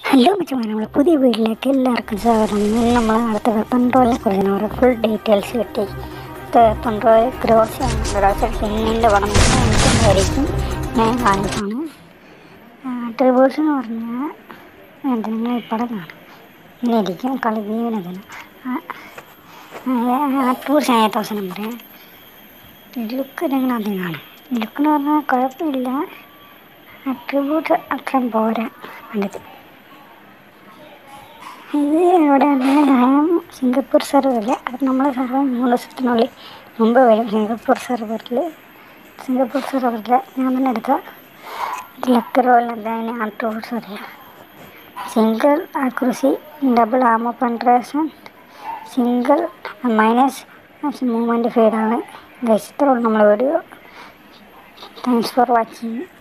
hello മച്ചമാരെ നമ്മൾ പുതിയ വീട്ടിലേക്ക് എല്ലാവർക്കും സ്വാഗതം ഇന്ന് നമ്മൾ അടുത്ത വെപ്പൺ റോയിനെ കുറിച്ച് ഒരു ഫുൾ ഡീറ്റെയിൽസ് കിട്ടി വെപ്പൺ റോയൽ ഗ്രോസ് ഗ്രോസ് സിന്നിൻ്റെ പടം എനിക്കുണ്ടായിരിക്കും ഞാൻ കാണിച്ചാണ് ട്രിബ്യൂട്ട്സ് എന്ന് പറഞ്ഞാൽ എന്തെങ്കിലും ഈ പടം കാണും ഇങ്ങനെ ഇരിക്കും കളി ജീവനതിന് ടൂർസ് ആയ തൗസൻഡ് പറയാം ലുക്ക് നിങ്ങൾ ആദ്യം കാണും ലുക്ക് എന്ന് പറഞ്ഞാൽ കുഴപ്പമില്ല അട്രിബ്യൂട്ട് അത്രയും പോരാ കണ്ടിട്ട് ഇത് എവിടെയാണ് സിംഗപ്പൂർ സെർവറിൽ അത് നമ്മൾ സെർവർ മൂന്ന് ദിവസത്തിനുള്ളിൽ മുമ്പ് വരും സിംഗപ്പൂർ സെർവറിൽ സിംഗപ്പൂർ സെർവറിൽ ഞാൻ തന്നെ എടുത്ത ലക്ക് റോൾ എന്താണ് ആ ടൂൾസ് അറിയാം single accuracy double ammo penetration single minus movement ഫീഡാണ് ഗസ്റ്റ് റോൾ നമ്മൾ വീഡിയോ താങ്ക്സ് ഫോർ വാച്ചിങ്